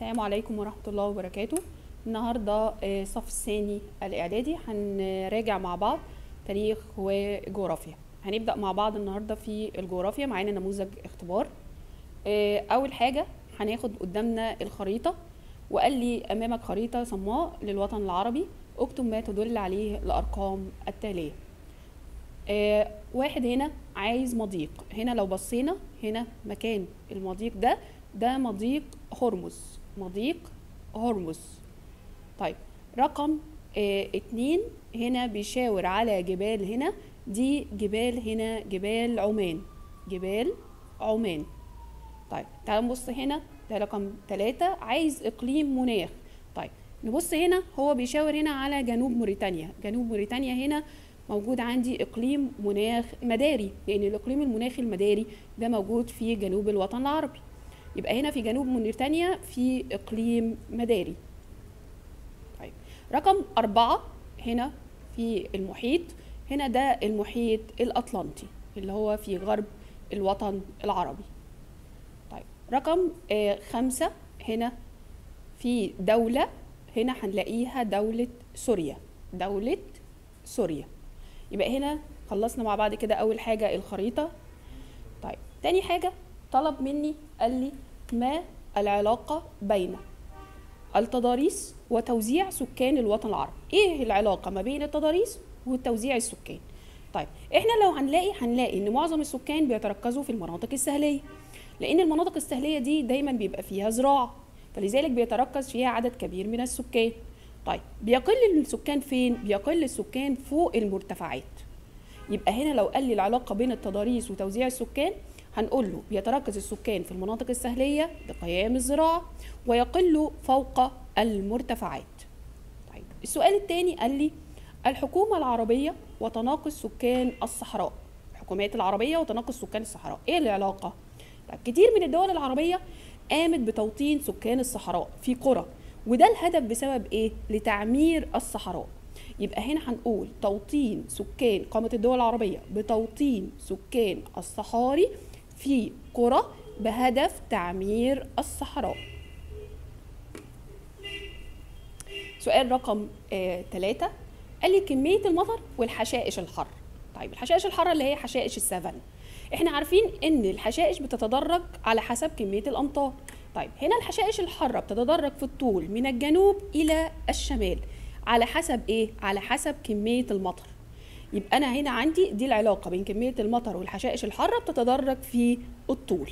السلام عليكم ورحمة الله وبركاته النهاردة آه، الصف الثاني الإعدادي هنراجع مع بعض تاريخ وجغرافيا هنبدأ مع بعض النهاردة في الجغرافيا معانا نموذج اختبار آه، أول حاجة هناخد قدامنا الخريطة وقال لي أمامك خريطة صماء للوطن العربي اكتب ما تدل عليه الأرقام التالية آه، واحد هنا عايز مضيق هنا لو بصينا هنا مكان المضيق ده ده مضيق هرمز مضيق هرمز طيب رقم آه اتنين هنا بيشاور على جبال هنا دي جبال هنا جبال عمان جبال عمان طيب تعالوا نبص هنا ده رقم ثلاثة عايز إقليم مناخ طيب نبص هنا هو بيشاور هنا على جنوب موريتانيا جنوب موريتانيا هنا موجود عندي إقليم مناخ مداري لأن الإقليم المناخي المداري ده موجود في جنوب الوطن العربي يبقى هنا في جنوب موريتانيا في إقليم مداري طيب رقم أربعة هنا في المحيط هنا ده المحيط الأطلنطي اللي هو في غرب الوطن العربي طيب رقم آه خمسة هنا في دولة هنا هنلاقيها دولة سوريا دولة سوريا يبقى هنا خلصنا مع بعض كده أول حاجة الخريطة طيب تاني حاجة طلب مني قال لي ما العلاقة بين التضاريس وتوزيع سكان الوطن العربي ايه العلاقة ما بين التضاريس وتوزيع السكان طيب احنا لو هنلاقي هنلاقي ان معظم السكان بيتركزوا في المناطق الساحلية لان المناطق الساحلية دي دايما بيبقى فيها زراعة فلذلك بيتركز فيها عدد كبير من السكان طيب بيقل السكان فين بيقل السكان فوق المرتفعات يبقى هنا لو قال لي العلاقة بين التضاريس وتوزيع السكان هنقول له بيتركز السكان في المناطق الساحلية لقيام الزراعة ويقل فوق المرتفعات طيب السؤال الثاني قال لي الحكومة العربية وتناقص سكان الصحراء الحكومات العربية وتناقص سكان الصحراء ايه العلاقة؟ طيب كتير من الدول العربية قامت بتوطين سكان الصحراء في قرى وده الهدف بسبب ايه؟ لتعمير الصحراء يبقى هنا هنقول توطين سكان قامت الدول العربية بتوطين سكان الصحاري في قرى بهدف تعمير الصحراء سؤال رقم ثلاثة آه قال لي كمية المطر والحشائش الحر طيب الحشائش الحارة اللي هي حشائش السفن احنا عارفين ان الحشائش بتتدرج على حسب كمية الامطار طيب هنا الحشائش الحارة بتتدرج في الطول من الجنوب الى الشمال على حسب ايه على حسب كمية المطر يبقى انا هنا عندي دي العلاقة بين كمية المطر والحشائش الحارة بتتدرج في الطول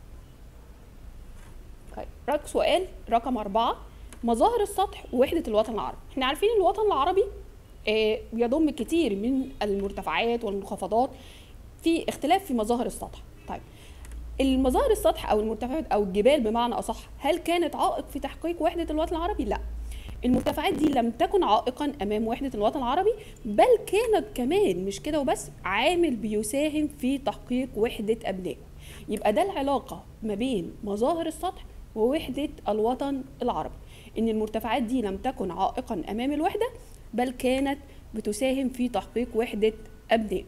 طيب رقم سؤال رقم أربعة مظاهر السطح ووحدة الوطن العربي احنا عارفين ان الوطن العربي آه بيضم كتير من المرتفعات والمنخفضات في اختلاف في مظاهر السطح طيب المظاهر السطح او المرتفعات او الجبال بمعنى اصح هل كانت عائق في تحقيق وحدة الوطن العربي لا المرتفعات دي لم تكن عائقا امام وحده الوطن العربي بل كانت كمان مش كده وبس عامل بيساهم في تحقيق وحده ابنائه يبقى ده العلاقه ما بين مظاهر السطح ووحده الوطن العربي ان المرتفعات دي لم تكن عائقا امام الوحده بل كانت بتساهم في تحقيق وحده ابنائه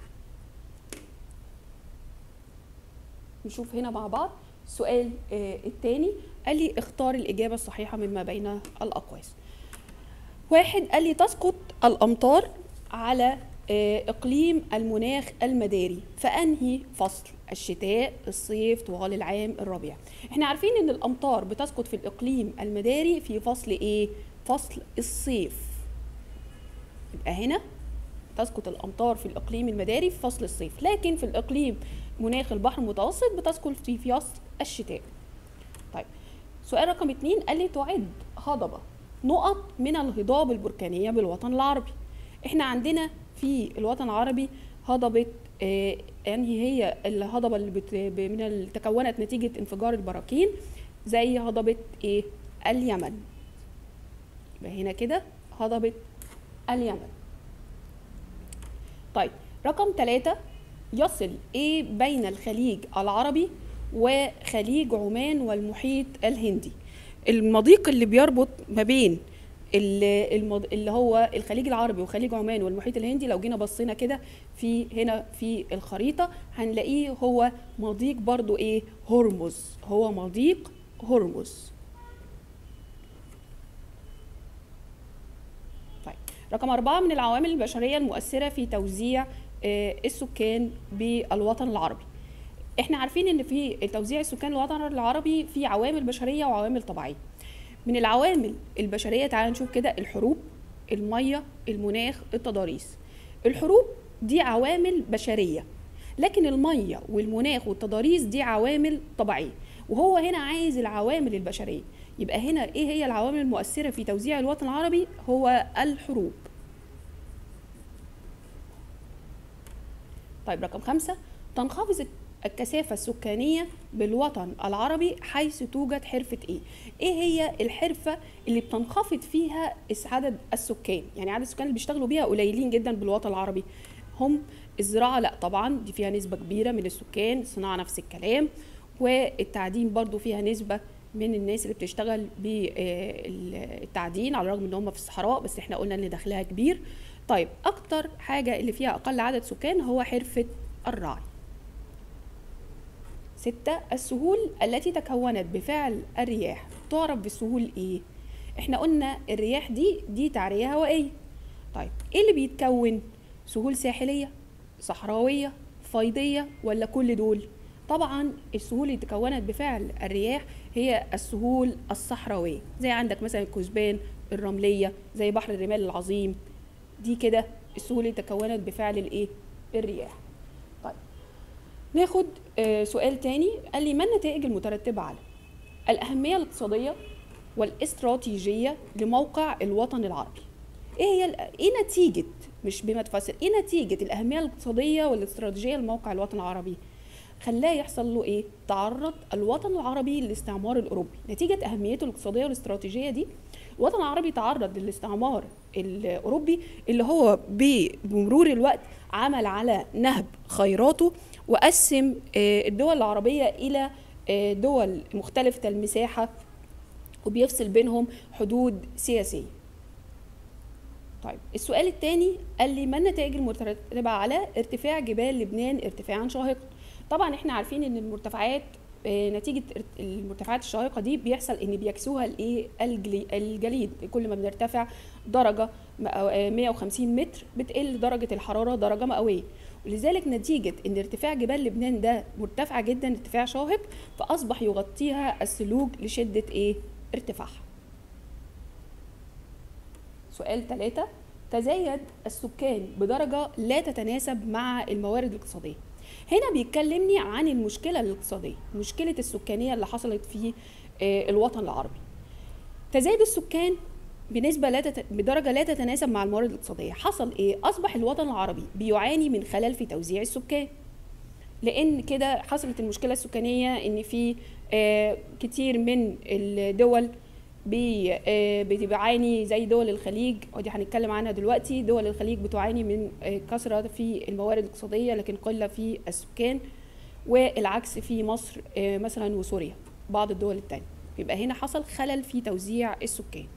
نشوف هنا مع بعض السؤال آه الثاني قال لي اختار الإجابة الصحيحة مما بين الأقواس واحد قال لي تسقط الأمطار على آه إقليم المناخ المداري فأنهي فصل الشتاء الصيف طوال العام الربيع احنا عارفين ان الأمطار بتسقط في الإقليم المداري في فصل ايه فصل الصيف يبقى هنا تسقط الأمطار في الإقليم المداري في فصل الصيف لكن في الإقليم مناخ البحر المتوسط بتسقط في فصل الشتاء طيب سؤال رقم اتنين قال لي تعد هضبة نقط من الهضاب البركانية بالوطن العربي احنا عندنا في الوطن العربي هضبة آه يعني هي الهضبة اللي بت من اللي تكونت نتيجة انفجار البراكين زي هضبة ايه اليمن يبقى هنا كده هضبة اليمن طيب رقم ثلاثة يصل ايه بين الخليج العربي وخليج عمان والمحيط الهندي المضيق اللي بيربط ما بين اللي هو الخليج العربي وخليج عمان والمحيط الهندي لو جينا بصينا كده في هنا في الخريطة هنلاقيه هو مضيق برضو ايه هرمز هو مضيق هرمز رقم أربعة من العوامل البشرية المؤثرة في توزيع آه، السكان بالوطن العربي احنا عارفين ان في توزيع السكان الوطن العربي في عوامل بشرية وعوامل طبيعية من العوامل البشرية تعال نشوف كده الحروب المية المناخ التضاريس الحروب دي عوامل بشرية لكن المية والمناخ والتضاريس دي عوامل طبيعية وهو هنا عايز العوامل البشرية يبقى هنا ايه هي العوامل المؤثرة في توزيع الوطن العربي هو الحروب طيب رقم خمسة تنخفض الكثافة السكانية بالوطن العربي حيث توجد حرفة ايه؟ ايه هي الحرفة اللي بتنخفض فيها عدد السكان؟ يعني عدد السكان اللي بيشتغلوا بيها قليلين جدا بالوطن العربي هم الزراعة لا طبعا دي فيها نسبة كبيرة من السكان الصناعة نفس الكلام والتعدين برضو فيها نسبة من الناس اللي بتشتغل بالتعدين على الرغم ان هم في الصحراء بس احنا قلنا ان دخلها كبير طيب اكتر حاجة اللي فيها اقل عدد سكان هو حرفة الرعي ستة السهول التي تكونت بفعل الرياح تعرف بالسهول ايه احنا قلنا الرياح دي دي تعرية هوائية طيب ايه اللي بيتكون سهول ساحلية صحراوية فيضية ولا كل دول طبعا السهول اللي تكونت بفعل الرياح هي السهول الصحراوية زي عندك مثلا الكثبان الرملية زي بحر الرمال العظيم دي كده السهول اللي تكونت بفعل الايه الرياح طيب ناخد آه سؤال تاني قال لي ما النتائج المترتبة على الأهمية الاقتصادية والاستراتيجية لموقع الوطن العربي ايه هي ال- ايه نتيجة مش بما تفسر ايه نتيجة الأهمية الاقتصادية والاستراتيجية لموقع الوطن العربي خلاه يحصل له ايه تعرض الوطن العربي للاستعمار الاوروبي نتيجه اهميته الاقتصاديه والاستراتيجيه دي الوطن العربي تعرض للاستعمار الاوروبي اللي هو بمرور الوقت عمل على نهب خيراته وقسم آه، الدول العربيه الى آه، دول مختلفه المساحه وبيفصل بينهم حدود سياسيه طيب السؤال الثاني قال لي ما النتائج المترتبه على ارتفاع جبال لبنان ارتفاعا شاهقا طبعا احنا عارفين ان المرتفعات آه، نتيجة ارت- المرتفعات الشاهقة دي بيحصل ان بيكسوها الايه الجلي- الجليد كل ما بنرتفع درجة مئو- آه، 150 متر بتقل درجة الحرارة درجة مئوية ولذلك نتيجة ان ارتفاع جبال لبنان ده مرتفع جدا ارتفاع شاهق فاصبح يغطيها الثلوج لشدة ايه ارتفاعها سؤال ثلاثة تزايد السكان بدرجة لا تتناسب مع الموارد الاقتصادية هنا بيتكلمني عن المشكلة الاقتصادية مشكلة السكانية اللي حصلت في آه، الوطن العربي تزايد السكان بنسبة لا تت... بدرجة لا تتناسب مع الموارد الاقتصادية حصل ايه أصبح الوطن العربي بيعاني من خلل في توزيع السكان لان كده حصلت المشكله السكانيه ان في آه، كتير من الدول بي- آه، بتعاني زي دول الخليج ودي هنتكلم عنها دلوقتي دول الخليج بتعاني من آه، كثره في الموارد الاقتصاديه لكن قله في السكان والعكس في مصر آه، مثلا وسوريا بعض الدول التانية يبقى هنا حصل خلل في توزيع السكان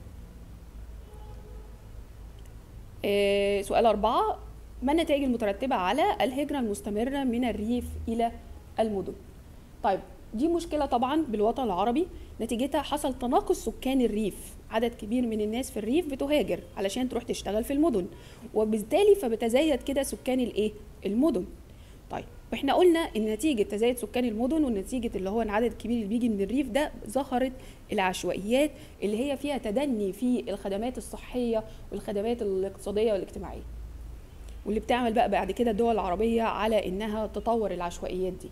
آه، سؤال أربعة ما النتائج المترتبة على الهجرة المستمرة من الريف إلى المدن طيب دي مشكلة طبعا بالوطن العربي نتيجتها حصل تناقص سكان الريف عدد كبير من الناس في الريف بتهاجر علشان تروح تشتغل في المدن وبالتالي فبتزايد كده سكان الايه المدن طيب واحنا قلنا ان نتيجه تزايد سكان المدن ونتيجه اللي هو العدد الكبير اللي بيجي من الريف ده ظهرت العشوائيات اللي هي فيها تدني في الخدمات الصحيه والخدمات الاقتصاديه والاجتماعيه واللي بتعمل بقى بعد كده الدول العربيه على انها تطور العشوائيات دي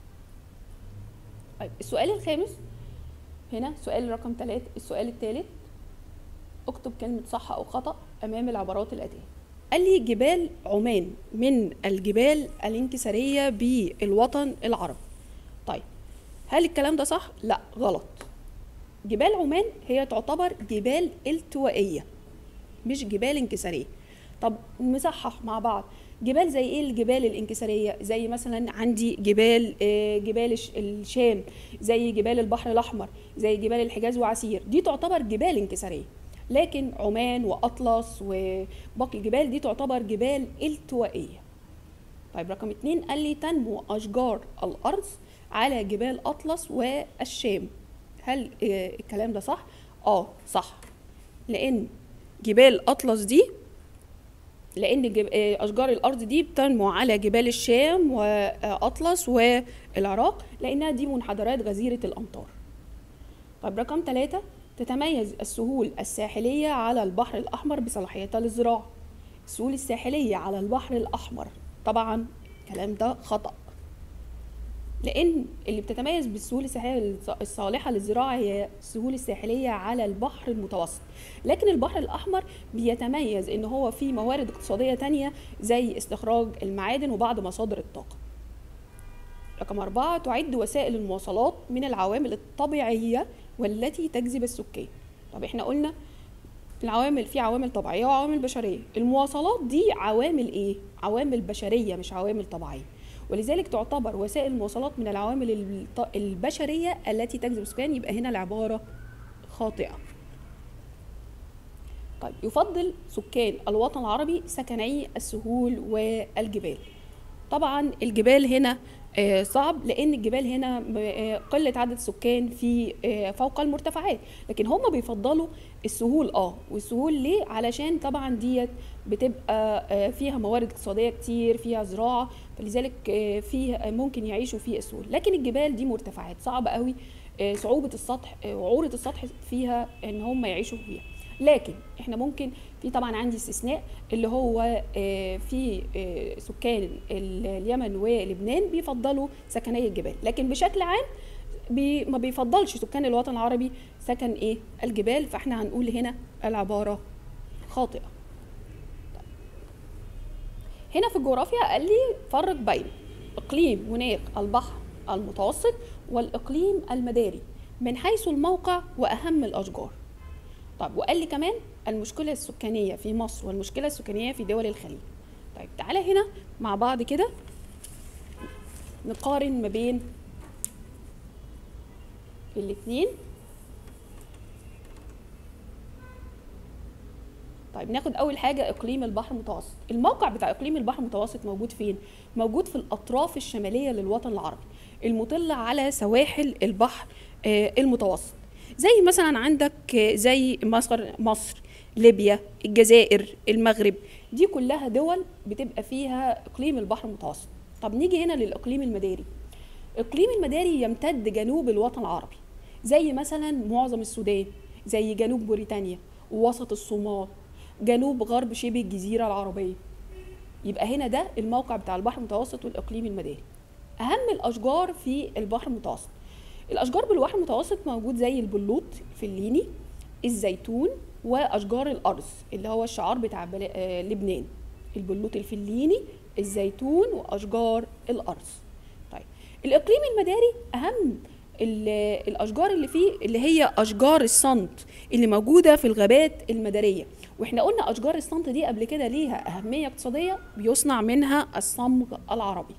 طيب السؤال الخامس هنا سؤال رقم ثلاثة السؤال الثالث اكتب كلمة صح أو خطأ أمام العبارات الآتية قال لي جبال عمان من الجبال الانكسارية بالوطن العربي طيب هل الكلام ده صح؟ لا غلط جبال عمان هي تعتبر جبال التوائية مش جبال انكسارية طب نصحح مع بعض جبال زي ايه الجبال الانكساريه زي مثلا عندي جبال آه، جبال الش- الشام زي جبال البحر الاحمر زي جبال الحجاز وعسير دي تعتبر جبال انكساريه لكن عمان واطلس وباقي الجبال دي تعتبر جبال التوائيه طيب رقم اتنين قال لي تنمو اشجار الارض على جبال اطلس والشام هل آه، الكلام ده صح اه صح لان جبال اطلس دي لان جب... آه، اشجار الارض دي بتنمو على جبال الشام واطلس والعراق لانها دي منحدرات غزيره الامطار طيب رقم ثلاثة تتميز السهول الساحلية على البحر الأحمر بصلاحيتها للزراعة السهول الساحلية على البحر الأحمر طبعا الكلام ده خطأ لأن اللي بتتميز بالسهول الساحلية الصالحة للزراعة هي السهول الساحلية على البحر المتوسط لكن البحر الأحمر بيتميز إن هو فيه موارد اقتصادية تانية زي استخراج المعادن وبعض مصادر الطاقة رقم أربعة تعد وسائل المواصلات من العوامل الطبيعية والتي تجذب السكان طب احنا قلنا العوامل في عوامل طبيعية وعوامل بشرية المواصلات دي عوامل ايه؟ عوامل بشرية مش عوامل طبيعية ولذلك تعتبر وسائل المواصلات من العوامل الط- البشرية التي تجذب السكان يبقى هنا العبارة خاطئة طيب يفضل سكان الوطن العربي سكني السهول والجبال طبعا الجبال هنا آه، صعب لان الجبال هنا م- آه، قله عدد السكان في آه، فوق المرتفعات لكن هم بيفضلوا السهول اه والسهول ليه علشان طبعا ديت بتبقى آه، فيها موارد اقتصاديه كتير فيها زراعه فلذلك آه، فيه ممكن يعيشوا في السهول لكن الجبال دي مرتفعات صعب قوي آه، صعوبه السطح آه، وعوره السطح فيها ان هم يعيشوا فيها لكن احنا ممكن في طبعا عندي استثناء اللي هو آه، في آه، سكان ال- اليمن ولبنان بيفضلوا سكني الجبال لكن بشكل عام بي ما بيفضلش سكان الوطن العربي سكن ايه الجبال فاحنا هنقول هنا العبارة خاطئة هنا في الجغرافيا قال لي فرق بين اقليم مناخ البحر المتوسط والاقليم المداري من حيث الموقع واهم الاشجار طب وقال لي كمان المشكلة السكانية في مصر والمشكلة السكانية في دول الخليج طيب تعالى هنا مع بعض كده نقارن ما بين الاتنين طيب ناخد اول حاجه اقليم البحر المتوسط الموقع بتاع اقليم البحر المتوسط موجود فين موجود في الاطراف الشماليه للوطن العربي المطله على سواحل البحر آه، المتوسط زي مثلا عندك آه، زي مصر مصر ليبيا الجزائر المغرب دي كلها دول بتبقى فيها اقليم البحر المتوسط طب نيجي هنا للاقليم المداري اقليم المداري يمتد جنوب الوطن العربي زي مثلا معظم السودان زي جنوب موريتانيا ووسط الصومال جنوب غرب شبه الجزيرة العربية يبقى هنا ده الموقع بتاع البحر المتوسط والإقليم المداري أهم الأشجار في البحر المتوسط الأشجار بالبحر المتوسط موجود زي البلوط الفليني الزيتون وأشجار الأرز اللي هو الشعار بتاع بلا- آه، لبنان البلوط الفليني الزيتون وأشجار الأرز طيب الإقليم المداري أهم ال- الاشجار اللي فيه اللي هي اشجار الصمت اللي موجوده في الغابات المداريه واحنا قلنا اشجار الصمت دي قبل كده ليها اهميه اقتصاديه بيصنع منها الصمغ العربي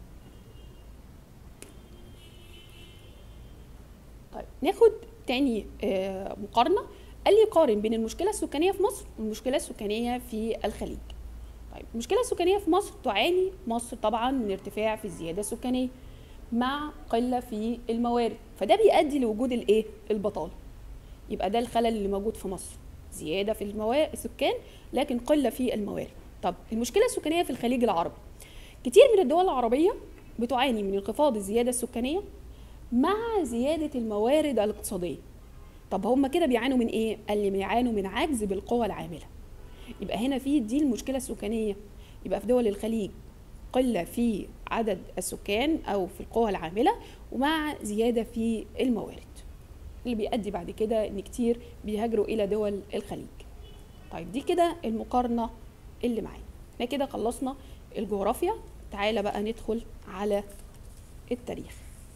طيب ناخد تاني آه، مقارنه قال لي قارن بين المشكله السكانيه في مصر والمشكله السكانيه في الخليج طيب المشكله السكانيه في مصر تعاني مصر طبعا من ارتفاع في الزياده السكانيه مع قله في الموارد فده بيؤدي لوجود الايه البطاله يبقى ده الخلل اللي موجود في مصر زياده في الموارد السكان لكن قله في الموارد طب المشكله السكانيه في الخليج العربي كتير من الدول العربيه بتعاني من انخفاض الزياده السكانيه مع زياده الموارد الاقتصاديه طب هم كده بيعانوا من ايه قال لي بيعانوا من عجز بالقوى العامله يبقى هنا في دي المشكله السكانيه يبقى في دول الخليج قله في عدد السكان او في القوى العامله ومع زياده في الموارد اللي بيؤدي بعد كده ان كتير بيهاجروا الى دول الخليج طيب دي كده المقارنه اللي معانا احنا كده خلصنا الجغرافيا تعالى بقى ندخل على التاريخ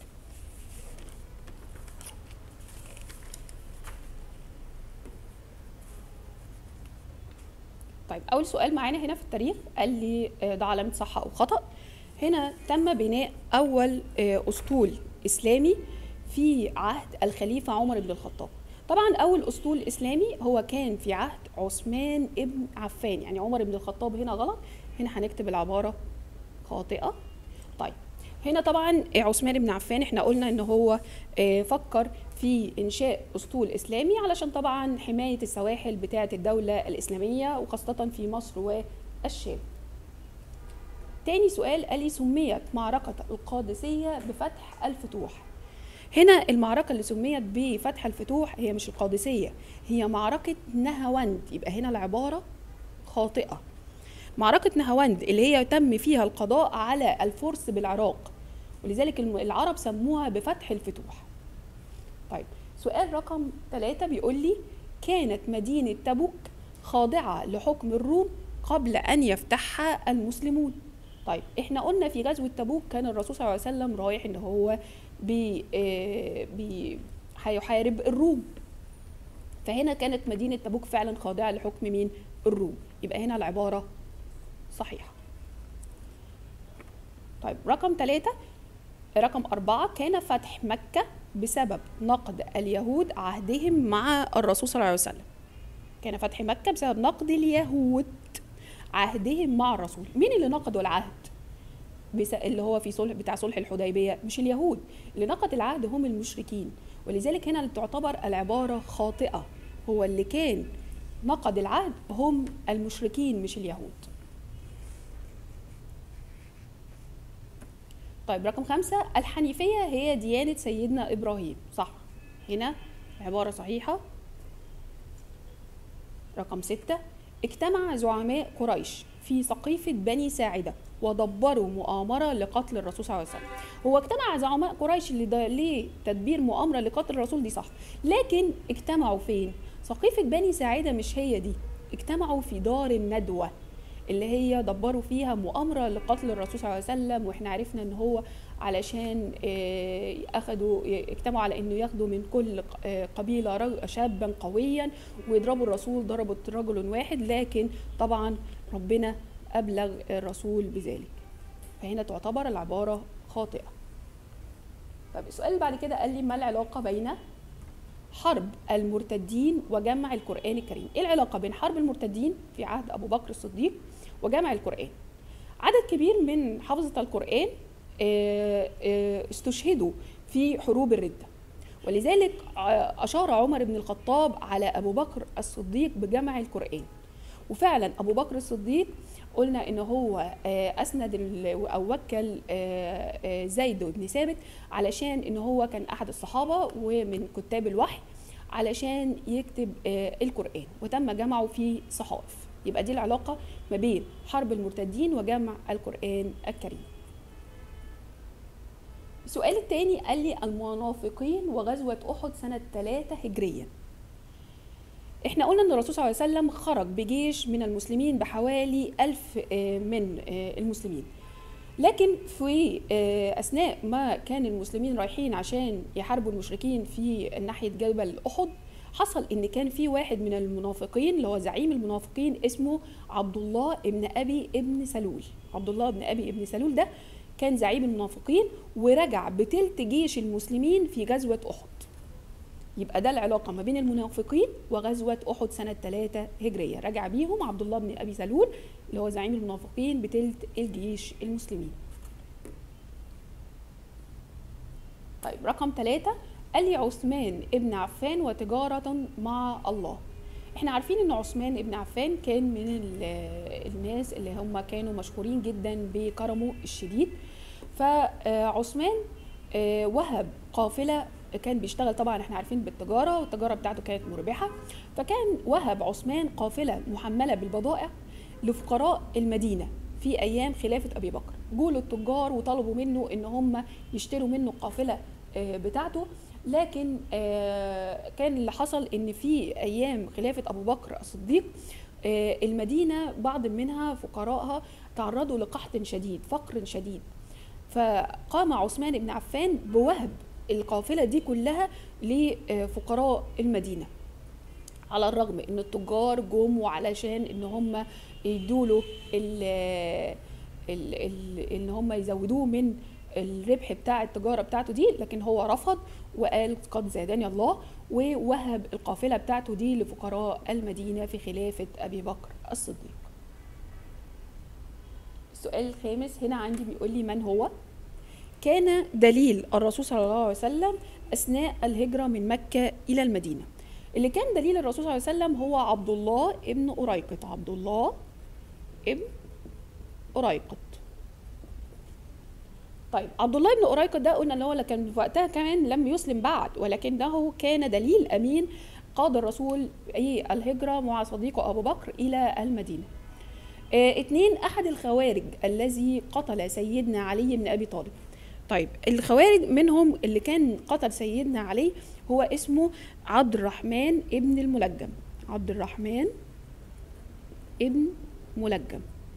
طيب اول سؤال معانا هنا في التاريخ قال لي آه، ده علامه صح او خطا هنا تم بناء اول آه، اسطول اسلامي في عهد الخليفه عمر بن الخطاب طبعا اول اسطول اسلامي هو كان في عهد عثمان ابن عفان يعني عمر بن الخطاب هنا غلط هنا هنكتب العباره خاطئه طيب هنا طبعا عثمان بن عفان احنا قلنا ان هو آه، فكر في انشاء اسطول اسلامي علشان طبعا حمايه السواحل بتاعه الدوله الاسلاميه وخاصه في مصر الشام تاني سؤال قال لي سميت معركة القادسية بفتح الفتوح هنا المعركة اللي سميت بفتح الفتوح هي مش القادسية هي معركة نهاوند يبقى هنا العبارة خاطئة معركة نهاوند اللي هي تم فيها القضاء على الفرس بالعراق ولذلك الم- العرب سموها بفتح الفتوح طيب سؤال رقم ثلاثة بيقول لي كانت مدينة تبوك خاضعة لحكم الروم قبل أن يفتحها المسلمون طيب احنا قلنا في غزوة تبوك كان الرسول صلى الله عليه وسلم رايح ان هو بي آه، بي هيحارب الروم فهنا كانت مدينة تبوك فعلا خاضعة لحكم مين؟ الروم يبقى هنا العبارة صحيحة طيب رقم ثلاثة رقم أربعة كان فتح مكة بسبب نقد اليهود عهدهم مع الرسول صلى الله عليه وسلم كان فتح مكة بسبب نقد اليهود عهدهم مع الرسول مين اللي نقضوا العهد بس اللي هو في صلح بتاع صلح الحديبية مش اليهود اللي نقض العهد هم المشركين ولذلك هنا تعتبر العبارة خاطئة هو اللي كان نقض العهد هم المشركين مش اليهود طيب رقم خمسة الحنيفية هي ديانة سيدنا إبراهيم صح هنا عبارة صحيحة رقم ستة اجتمع زعماء قريش في سقيفة بني ساعدة ودبروا مؤامرة لقتل الرسول صلى الله عليه وسلم هو اجتمع زعماء قريش اللي ده ليه تدبير مؤامرة لقتل الرسول دي صح لكن اجتمعوا فين سقيفة بني ساعدة مش هي دي اجتمعوا في دار الندوة اللي هي دبروا فيها مؤامرة لقتل الرسول صلى الله عليه وسلم واحنا عرفنا ان هو علشان آه، اخدوا اجتمعوا على انه ياخدوا من كل آه، قبيلة رج- شابا قويا ويضربوا الرسول ضربوا رجل واحد لكن طبعا ربنا ابلغ الرسول بذلك فهنا تعتبر العبارة خاطئة طب السؤال اللي بعد كده قال لي ما العلاقة بين حرب المرتدين وجمع القرآن الكريم ايه العلاقة بين حرب المرتدين في عهد ابو بكر الصديق وجمع القرآن عدد كبير من حفظة القرآن آه، آه، استشهدوا في حروب الردة ولذلك ع- أشار عمر بن الخطاب على أبو بكر الصديق بجمع القرآن وفعلا أبو بكر الصديق قلنا ان هو آه، اسند ال- او وكل آه، آه، زيد بن ثابت علشان ان هو كان احد الصحابه ومن كتاب الوحي علشان يكتب آه، القران وتم جمعه في صحائف يبقى دي العلاقه ما بين حرب المرتدين وجمع القران الكريم السؤال الثاني قال لي المنافقين وغزوه احد سنه 3 هجريا احنا قلنا ان الرسول صلى الله عليه وسلم خرج بجيش من المسلمين بحوالي ألف آه، من آه، المسلمين لكن في آه، اثناء ما كان المسلمين رايحين عشان يحاربوا المشركين في ناحيه جبل احد حصل ان كان في واحد من المنافقين اللي هو زعيم المنافقين اسمه عبد الله ابن ابي ابن سلول عبد الله ابن ابي ابن سلول ده كان زعيم المنافقين ورجع بتلت جيش المسلمين في غزوه احد يبقى ده العلاقة ما بين المنافقين وغزوة أحد سنة 3 هجرية رجع بيهم عبد الله بن أبي سلول اللي هو زعيم المنافقين بتلت الجيش المسلمين طيب رقم ثلاثة قال لي عثمان ابن عفان وتجارة مع الله احنا عارفين ان عثمان ابن عفان كان من ال- الناس اللي هم كانوا مشهورين جدا بكرمه الشديد فعثمان آه، وهب قافلة كان بيشتغل طبعا احنا عارفين بالتجارة والتجارة بتاعته كانت مربحة فكان وهب عثمان قافلة محملة بالبضائع لفقراء المدينة في أيام خلافة أبي بكر جول التجار وطلبوا منه إن هم يشتروا منه القافلة آه، بتاعته لكن آه، كان اللي حصل إن في أيام خلافة أبو بكر الصديق آه، المدينة بعض منها فقراءها تعرضوا لقحط شديد فقر شديد فقام عثمان بن عفان بوهب القافلة دي كلها لفقراء المدينة على الرغم ان التجار جم وعلشان ان هم يدوله ال ال ال ان هم يزودوه من الربح بتاع التجارة بتاعته دي لكن هو رفض وقال قد زادني الله ووهب القافلة بتاعته دي لفقراء المدينة في خلافة أبي بكر الصديق السؤال الخامس هنا عندي بيقول لي من هو كان دليل الرسول صلى الله عليه وسلم أثناء الهجرة من مكة إلى المدينة اللي كان دليل الرسول صلى الله عليه وسلم هو عبد الله ابن أريقط عبد الله ابن أريقط طيب عبد الله بن أريقط ده قلنا ان هو كان في وقتها كمان لم يسلم بعد ولكنه كان دليل امين قاد الرسول اي الهجره مع صديقه ابو بكر الى المدينه. آه اتنين احد الخوارج الذي قتل سيدنا علي بن ابي طالب. طيب الخوارج منهم اللي كان قتل سيدنا علي هو اسمه عبد الرحمن ابن الملجم. عبد الرحمن ابن ملجم.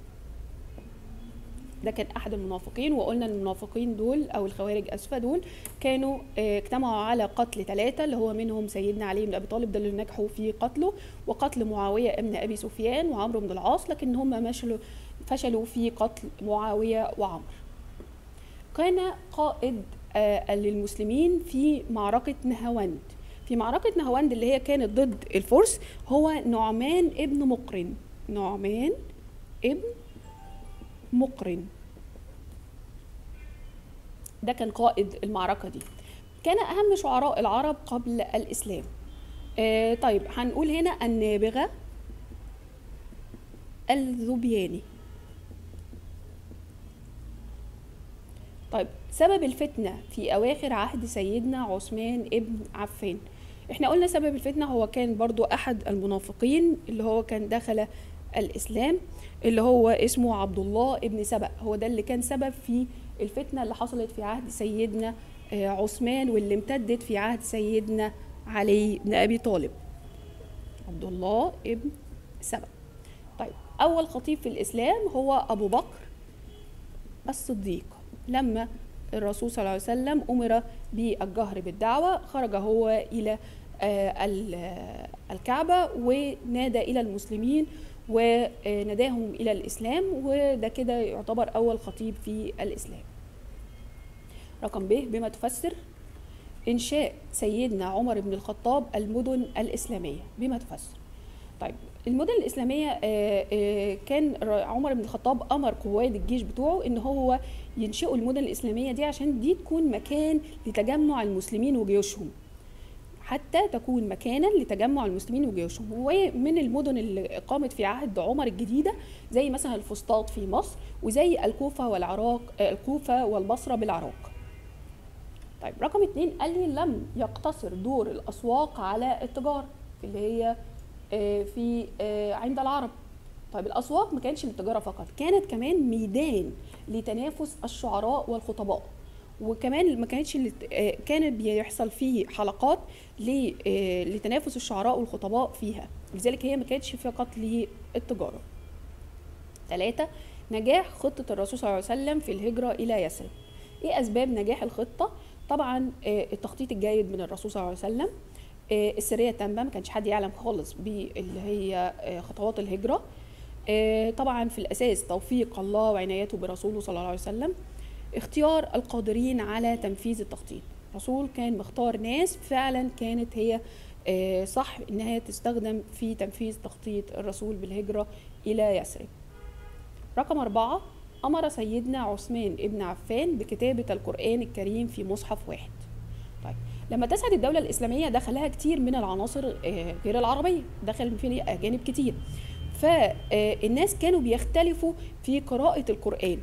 ده كان احد المنافقين وقلنا المنافقين دول او الخوارج اسفه دول كانوا آه، اجتمعوا على قتل ثلاثه اللي هو منهم سيدنا علي بن ابي طالب ده اللي نجحوا في قتله وقتل معاويه ابن ابي سفيان وعمرو بن العاص لكن هم مشلوا فشلوا في قتل معاويه وعمرو كان قائد آه، للمسلمين في معركه نهاوند في معركة نهاوند اللي هي كانت ضد الفرس هو نعمان ابن مقرن نعمان ابن مقرن ده كان قائد المعركة دي كان أهم شعراء العرب قبل الإسلام آه طيب هنقول هنا النابغة الذبياني طيب سبب الفتنة في أواخر عهد سيدنا عثمان ابن عفان احنا قلنا سبب الفتنة هو كان برضو أحد المنافقين اللي هو كان دخل الإسلام اللي هو اسمه عبد الله ابن سبأ هو ده اللي كان سبب في الفتنة اللي حصلت في عهد سيدنا آه، عثمان واللي امتدت في عهد سيدنا علي بن أبي طالب عبد الله ابن سبأ طيب أول خطيب في الإسلام هو أبو بكر الصديق لما الرسول صلى الله عليه وسلم أمر بالجهر بالدعوة خرج هو إلى آه، ال- آه، الكعبة ونادى إلى المسلمين ونداهم إلى الإسلام وده كده يعتبر أول خطيب في الإسلام رقم ب بما تفسر إنشاء سيدنا عمر بن الخطاب المدن الإسلامية بما تفسر طيب المدن الإسلامية آه، آه، كان ر- عمر بن الخطاب أمر قواد الجيش بتوعه إن هو ينشئوا المدن الإسلامية دي عشان دي تكون مكان لتجمع المسلمين وجيوشهم حتى تكون مكانا لتجمع المسلمين وجيوشهم ومن المدن اللي قامت في عهد عمر الجديدة زي مثلا الفسطاط في مصر وزي الكوفة والعراق آه، الكوفة والبصرة بالعراق طيب رقم اتنين قال لي لم يقتصر دور الأسواق على التجارة اللي هي آه، في آه، عند العرب طيب الأسواق ما كانش للتجارة فقط كانت كمان ميدان لتنافس الشعراء والخطباء وكمان ما كانتش لت- آه، كانت بيحصل فيه حلقات ل- آه، لتنافس الشعراء والخطباء فيها لذلك هي ما كانتش فقط للتجارة ثلاثة نجاح خطة الرسول صلى الله عليه وسلم في الهجرة إلى يثرب إيه أسباب نجاح الخطة؟ طبعا آه، التخطيط الجيد من الرسول صلى الله عليه وسلم آه، السرية التامة ما كانش حد يعلم خالص باللي هي آه، خطوات الهجرة آه، طبعا في الأساس توفيق الله وعنايته برسوله صلى الله عليه وسلم اختيار القادرين على تنفيذ التخطيط الرسول كان مختار ناس فعلا كانت هي آه، صح انها تستخدم في تنفيذ تخطيط الرسول بالهجرة إلى يثرب رقم أربعة أمر سيدنا عثمان ابن عفان بكتابة القرآن الكريم في مصحف واحد طيب لما تسعد الدولة الإسلامية دخلها كتير من العناصر آه، غير العربية دخل فيه أجانب كتير فالناس كانوا بيختلفوا في قراءة القرآن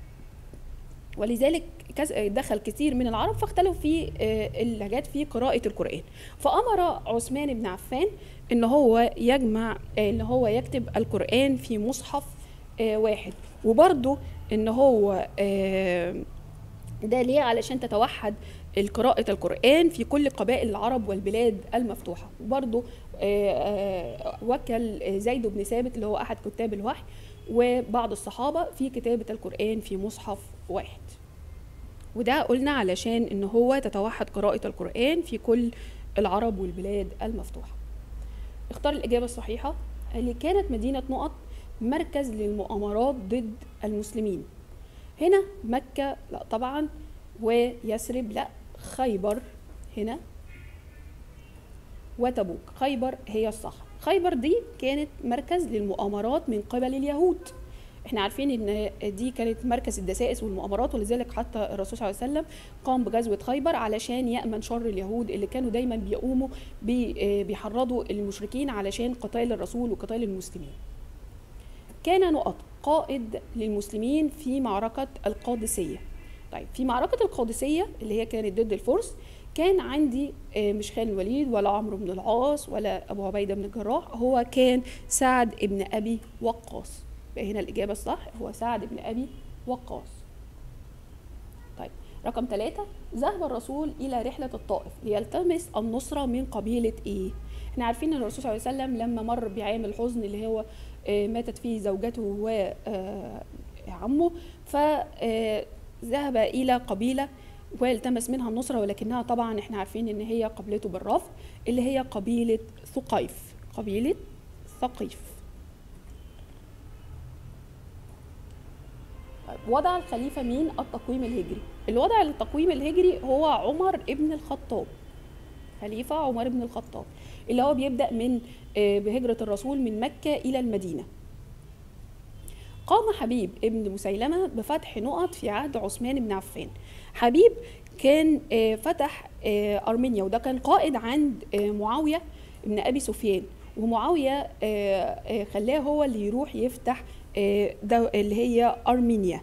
ولذلك كز- دخل كثير من العرب فاختلفوا في آه، اللهجات في قراءة القرآن فأمر عثمان بن عفان إن هو يجمع آه، إن هو يكتب القرآن في مصحف آه، واحد وبرضه إن هو آه، ده ليه علشان تتوحد قراءة القرآن في كل قبائل العرب والبلاد المفتوحة وبرضه آه، آه، وكل زيد بن ثابت اللي هو أحد كتاب الوحي وبعض الصحابة في كتابة القرآن في مصحف واحد وده قلنا علشان ان هو تتوحد قراءة القرآن في كل العرب والبلاد المفتوحة اختار الإجابة الصحيحة اللي كانت مدينة نقط مركز للمؤامرات ضد المسلمين هنا مكة لا طبعا ويثرب لا خيبر هنا وتبوك خيبر هي الصح خيبر دي كانت مركز للمؤامرات من قبل اليهود احنا عارفين ان دي كانت مركز الدسائس والمؤامرات ولذلك حتى الرسول صلى الله عليه وسلم قام بغزوة خيبر علشان يأمن شر اليهود اللي كانوا دايما بيقوموا بي- بيحرضوا المشركين علشان قتال الرسول وقتال المسلمين كان نقط قائد للمسلمين في معركة القادسية طيب في معركة القادسية اللي هي كانت ضد الفرس كان عندي آه، مش خالد الوليد ولا عمرو بن العاص ولا أبو عبيدة بن الجراح هو كان سعد بن أبي وقاص يبقى هنا الإجابة الصح هو سعد بن أبي وقاص طيب رقم ثلاثة ذهب الرسول إلى رحلة الطائف ليلتمس النصرة من قبيلة إيه؟ احنا عارفين ان الرسول صلى الله عليه وسلم لما مر بعام الحزن اللي هو آه، ماتت فيه زوجته وعمه فذهب إلى قبيلة والتمس منها النصرة ولكنها طبعا احنا عارفين ان هي قبيلته بالرفض اللي هي قبيلة ثقيف قبيلة ثقيف طيب وضع الخليفة مين التقويم الهجري اللي وضع التقويم الهجري هو عمر ابن الخطاب خليفة عمر بن الخطاب اللي هو بيبدأ من آه، بهجرة الرسول من مكة إلى المدينة قام حبيب ابن مسيلمة بفتح نقط في عهد عثمان بن عفان حبيب كان آه، فتح آه، أرمينيا وده كان قائد عند آه، معاوية بن أبي سفيان ومعاوية آه، آه، خلاه هو اللي يروح يفتح آه، ده اللي هي أرمينيا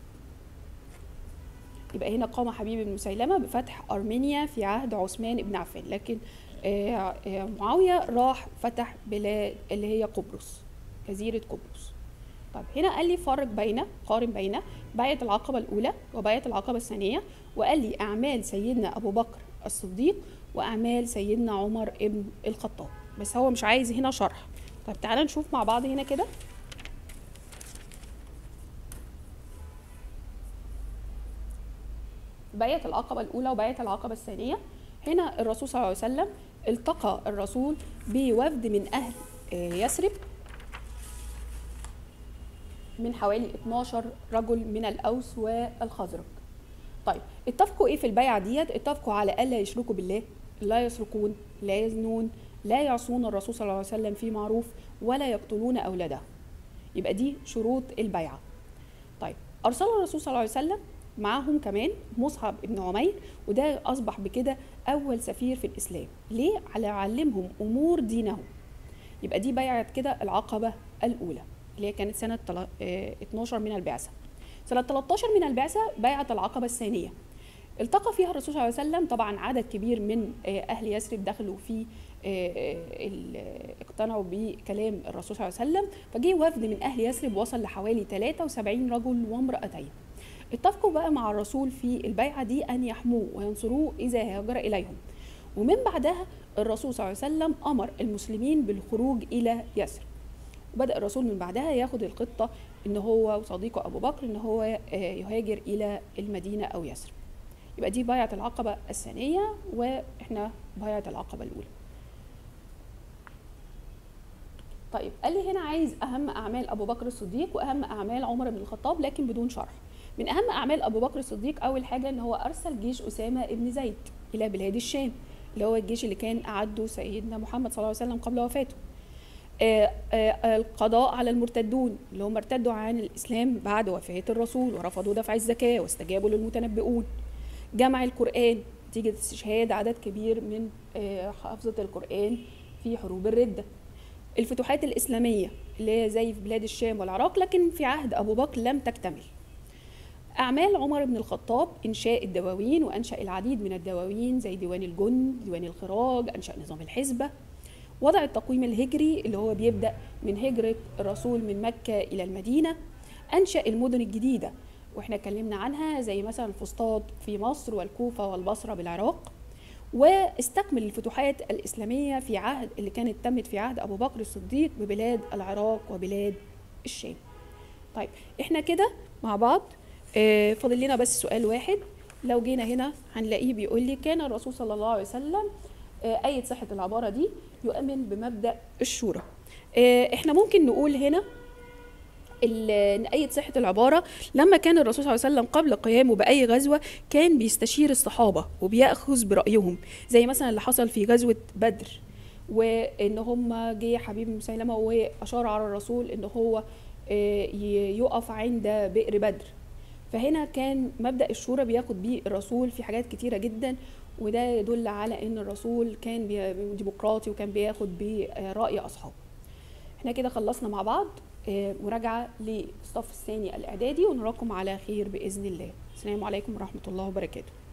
يبقى هنا قام حبيب بن مسيلمة بفتح أرمينيا في عهد عثمان بن عفان لكن آه، آه، معاوية راح فتح بلاد اللي هي قبرص جزيرة قبرص طيب هنا قال لي فرق بين قارن بين بيعة العقبة الأولى وبيعة العقبة الثانية وقال لي أعمال سيدنا أبو بكر الصديق وأعمال سيدنا عمر ابن الخطاب بس هو مش عايز هنا شرح طيب تعالى نشوف مع بعض هنا كده بيعة العقبة الأولى وبيعة العقبة الثانية هنا الرسول صلى الله عليه وسلم التقى الرسول بوفد من أهل آه، يثرب من حوالي 12 رجل من الأوس والخزرج طيب اتفقوا ايه في البيعة ديت اتفقوا على ألا يشركوا بالله لا يسرقون لا يزنون لا يعصون الرسول صلى الله عليه وسلم في معروف ولا يقتلون أولادهم يبقى دي شروط البيعة طيب أرسل الرسول صلى الله عليه وسلم معاهم كمان مصعب بن عمير وده أصبح بكده أول سفير في الإسلام ليه؟ على علمهم أمور دينهم يبقى دي بيعة كده العقبة الأولى اللي هي كانت سنة تلا- آه، 12 من البعثة سنة 13 من البعثة بيعة العقبة الثانية التقى فيها الرسول صلى الله عليه وسلم طبعا عدد كبير من آه، أهل يثرب دخلوا في آه، آه، ال- آه، اقتنعوا بكلام الرسول صلى الله عليه وسلم فجه وفد من أهل يثرب وصل لحوالي 73 رجل وامرأتين اتفقوا بقى مع الرسول في البيعة دي أن يحموه وينصروه إذا هاجر إليهم ومن بعدها الرسول صلى الله عليه وسلم أمر المسلمين بالخروج إلى يثرب وبدأ الرسول من بعدها ياخد الخطة إن هو وصديقه أبو بكر إن هو آه، يهاجر إلى المدينة أو يثرب يبقى دي بيعة العقبة الثانية وإحنا بيعة العقبة الأولى طيب قال لي هنا عايز أهم أعمال أبو بكر الصديق وأهم أعمال عمر بن الخطاب لكن بدون شرح من أهم أعمال أبو بكر الصديق أول حاجة إن هو أرسل جيش أسامة ابن زيد إلى بلاد الشام اللي هو الجيش اللي كان أعده سيدنا محمد صلى الله عليه وسلم قبل وفاته آه، آه، القضاء على المرتدون اللي هم ارتدوا عن الإسلام بعد وفاة الرسول ورفضوا دفع الزكاة واستجابوا للمتنبئون جمع القرآن نتيجة استشهاد عدد كبير من آه، حافظة القرآن في حروب الردة الفتوحات الإسلامية اللي هي زي في بلاد الشام والعراق لكن في عهد أبو بكر لم تكتمل أعمال عمر بن الخطاب إنشاء الدواوين وأنشأ العديد من الدواوين زي ديوان الجند ديوان الخراج أنشأ نظام الحسبة وضع التقويم الهجري اللي هو بيبدأ من هجرة الرسول من مكة إلى المدينة أنشأ المدن الجديدة واحنا اتكلمنا عنها زي مثلا الفسطاط في مصر والكوفة والبصرة بالعراق واستكمل الفتوحات الإسلامية في عهد اللي كانت تمت في عهد أبو بكر الصديق ببلاد العراق وبلاد الشام طيب احنا كده مع بعض آه، فاضل لنا بس سؤال واحد لو جينا هنا هنلاقيه بيقول لي كان الرسول صلى الله عليه وسلم آه، أيد صحة العبارة دي يؤمن بمبدأ الشورى آه، احنا ممكن نقول هنا ال- نأيد صحة العبارة لما كان الرسول صلى الله عليه وسلم قبل قيامه بأي غزوة كان بيستشير الصحابة وبيأخذ برأيهم زي مثلا اللي حصل في غزوة بدر وإن هم جه حبيب مسيلمة وأشار على الرسول إن هو آه، ي- يقف عند بئر بدر فهنا كان مبدأ الشورى بياخد بيه الرسول في حاجات كتيرة جدا وده يدل على إن الرسول كان بي- ديمقراطي وكان بياخد برأي أصحابه احنا كده خلصنا مع بعض آه، مراجعة للصف الثاني الإعدادي ونراكم على خير بإذن الله السلام عليكم ورحمة الله وبركاته